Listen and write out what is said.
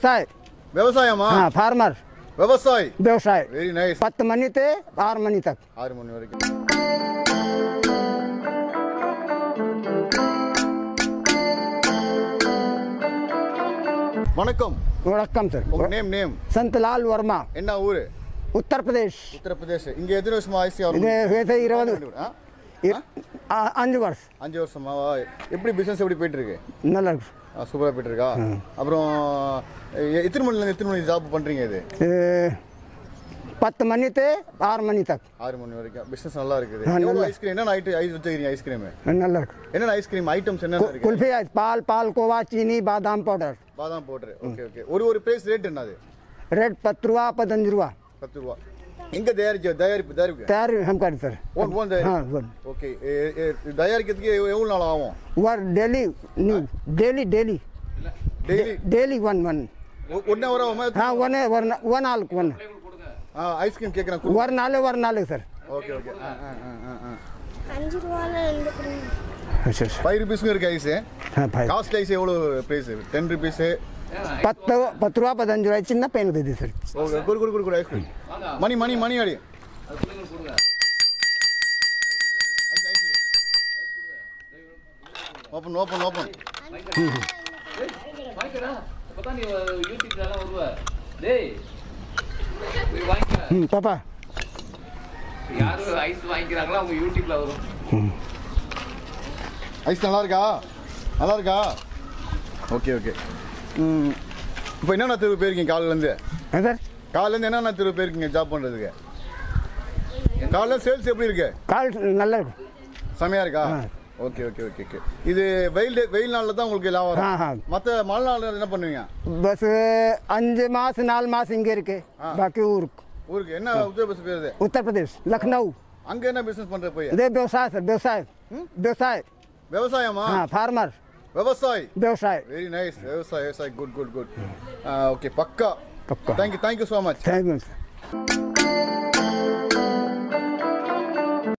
விவசாய் விவசாயமா ஆ farmer விவசாயி விவசாய் very nice பத்து மணித்து ஆறு மணி தக் ஆறு மணி வரைக்கும் வணக்கம் வணக்கம் சார் உங்க நேம் நேம் சந்த்லால் வர்மா என்ன ஊரு உத்தரப்பிரதேஷ் உத்தரப்பிரதேஷ் இங்க எத்தனை வருஷமா ஐசி இது இது இருபது ஆ? இ- ஆ- அஞ்சு வருஷம் அஞ்சு வருஷமாவா எப்படி பிசினஸ் எப்படி போயிட்டு இருக்கு நல்லா இருக்கு சூப்பரா போயிட்டு இருக்கா அப்புறம் எ- எத்தனை மணில இருந்து எத்தனை மணி ஜாப் பண்றீங்க இது இது பத்து மணித்து ஆறு மணி தக் ஆறு மணி வரைக்கும் பிசினஸ் நல்லா இருக்குது ஆ, எவ்வளவு நல்லா. ஐஸ்கிரீம் என்னென்ன ஐட்டம் ஐஸ் வச்சுக்கிறீங்க ஐஸ்கிரீம் நல்லா இருக்கு என்னென்ன ஐஸ்கிரீம் ஐட்டம்ஸ் என்னென்ன இருக்கு குல்ஃபி பால் பால் கோவா சீனி பாதாம் பவுடர் பாதாம் பவுடர் ஓகே ஓகே ஒரு ஒரு பிரைஸ் ரேட் என்னது ரேட் பத்து ரூபா பதினஞ்சு ரூபா பத்து ரூபா எங்க தயாரிக்க தயாரிப்பு தயாரிப்பு தயார் हम कर सर ஓன் ஓன் हाँ தயாரிப்பு वन ஓகே தயாரிக்கிறதுக்கு எவ்வ- எவ்வளவு நாள் ஆகும் वर daily new daily daily daily daily one one one hour ஆகுமா हाँ वन है one one all one ice cream கேட்குறேன் वर नाले वर नाले सर ஓகே ஓகே அஞ்சு ரூபால ரெண்டு குருவி अच्छा अच्छा ஃபைவ் ருபீஸ்க்கும் இருக்கு ஐஸ் हाँ भाई காஸ்ட்லி ஐஸ் எவ்வளோ ப்ரைஸ் டென் ருபீஸ் பத்து பத்து ரூபா பதினஞ்சு ரூபாய் சின்ன பையனுக்கு இது சார் ஓகே குடு குடு குடு குடு ஐஸ்கிரீம் மணி மணி மணி அடி ஓப்பன் ஓப்பன் ஓப்பன் வாங்கிக்கிறா அப்பதான் நீ யூடியூப்ல எல்லாம் வருவ டேய் போய் வாங்கிக்க ம் பாப்பா யாரு ஐஸ் வாங்கிக்கிறாங்களோ அவங்க யூடியூப்ல வரும் ஐஸ் நல்லா இருக்கா நல்லா இருக்கா ஓகே ஓகே ம் இப்போ என்னென்ன தெருவு போயிருக்கீங்க காலையிலேருந்து ஆ சார் காலையிலேருந்து என்னென்ன தெருவு போயிருக்கீங்க ஜாப் பண்ணுறதுக்கு காலைல சேல்ஸ் எப்படி இருக்கு கால் நல்லா இருக்கும் செமையா இருக்கா ஆ. ஓகே ஓகே ஓகே ஓகே இது வெயில் டே- வெயில் நாளில் தான் உங்களுக்கு லாபம் ஆ, ஆ. வரும் மற்ற மழை நாளில் என்ன பண்ணுவீங்க பஸ் அஞ்சு மாதம் நாலு மாதம் இங்கே இருக்கு பாக்கி ஊருக்கு ஊருக்கு என்ன உத்தரப்பிரதேச பேருது उत्तर प्रदेश लखनऊ அங்கே என்ன பிஸ்னஸ் பண்ணுற போய் ये व्यवसाय सर व्यवसाय व्यवसाय விவசாயமா हाँ फार्मर விவசாயி व्यवसाय வெரி நைஸ் விவசாய விவசாய குட் குட் குட் ஓகே பக்கா पक्का thank you thank you so much thank you sir